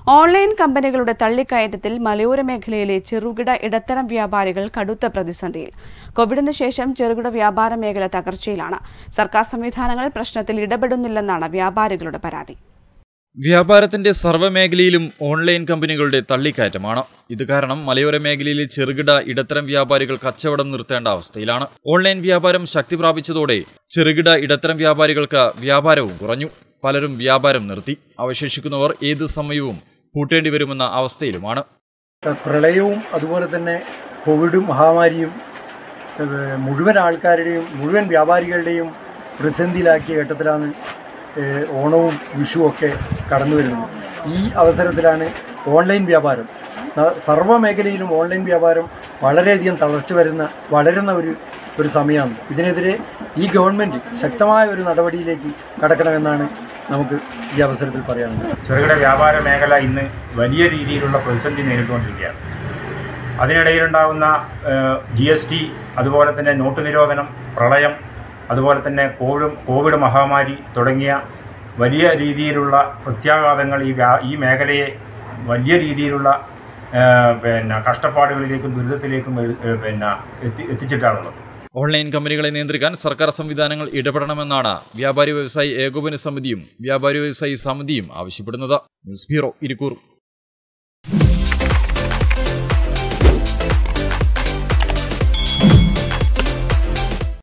online കമ്പനികളുടെ തള്ളിക്കയറ്റത്തിൽ മലയോര മേഖലയിലെ ചെറുകിട ഇടത്തരം വ്യാപാരികൾ കടുത്ത പ്രതിസന്ധിയിൽ കോവിഡിന് ശേഷം ചെറുകിട വ്യാപാര മേഖല തകർച്ചയിലാണ് സർക്കാർ സംവിധാനങ്ങൾ പ്രശ്നത്തിൽ ഇടപെടുന്നില്ലെന്നാണ് വ്യാപാരികളുടെ പരാതി വ്യാപാരത്തിന്റെ സർവ്വമേഖലയിലും ഓൺലൈൻ കമ്പനികളുടെ തള്ളിക്കയറ്റമാണ് ഇത് കാരണം മലയോര മേഖലയിലെ ചെറുകിട ഇടത്തരം വ്യാപാരികൾ കച്ചവടം നിർത്തേണ്ട അവസ്ഥയിലാണ് ഓൺലൈൻ വ്യാപാരം ശക്തി പ്രാപിച്ചതോടെ ചെറുകിട ഇടത്തരം വ്യാപാരികൾക്ക് വ്യാപാരവും കുറഞ്ഞു പലരും വ്യാപാരം നിർത്തി അവശേഷിക്കുന്നവർ ഏത് സമയവും പൂട്ടേണ്ടി വരുമെന്ന അവസ്ഥയിലുമാണ് പ്രളയവും അതുപോലെ തന്നെ കോവിഡും മഹാമാരിയും ഏഹ്, മുഴുവൻ ആൾക്കാരുടെയും മുഴുവൻ വ്യാപാരികളുടെയും പ്രതിസന്ധിയിലാക്കിയ ഘട്ടത്തിലാണ് ഏഹ്, ഓണവും വിഷുവും ഒക്കെ കടന്നു വരുന്നത് ഈ അവസരത്തിലാണ് ഓൺലൈൻ വ്യാപാരം ന- സർവ്വ മേഖലയിലും ഓൺലൈൻ വ്യാപാരം വളരെയധികം തളർച്ച വരുന്ന വളരുന്ന ഒരു ഒരു സമയമാണ് ഇതിനെതിരെ ഈ ഗവൺമെൻറ് ശക്തമായ ഒരു നടപടിയിലേക്ക് കടക്കണമെന്നാണ് നമുക്ക് ഈ അവസരത്തിൽ പറയാനുള്ളത് ചെറുകിട വ്യാപാര മേഖല ഇന്ന് വലിയ രീതിയിലുള്ള പ്രതിസന്ധി നേരിട്ടുകൊണ്ടിരിക്കുകയാണ് അതിനിടയിലുണ്ടാകുന്ന ജി എസ് ടി അതുപോലെ തന്നെ നോട്ട് നിരോധനം പ്രളയം അതുപോലെ തന്നെ കോവിഡ് കോവിഡ് മഹാമാരി തുടങ്ങിയ വലിയ രീതിയിലുള്ള പ്രത്യാഘാതങ്ങൾ ഈ വ്യാ ഈ മേഖലയെ വലിയ രീതിയിലുള്ള ആ, പിന്നെ കഷ്ടപ്പാടുകളിലേക്കും ദുരിതത്തിലേക്കും എ- ഏ, പിന്നെ എത്തി എത്തിച്ചിട്ടാണുള്ളത് ഓൺലൈൻ കമ്പനികളെ നിയന്ത്രിക്കാൻ സർക്കാർ സംവിധാനങ്ങൾ ഇടപെടണമെന്നാണ് വ്യാപാരി വ്യവസായി ഏകോപന സമിതിയും വ്യാപാരി വ്യവസായി സമിതിയും ആവശ്യപ്പെടുന്നത് ന്യൂസ് ബ്യൂറോ ഇരിക്കൂർ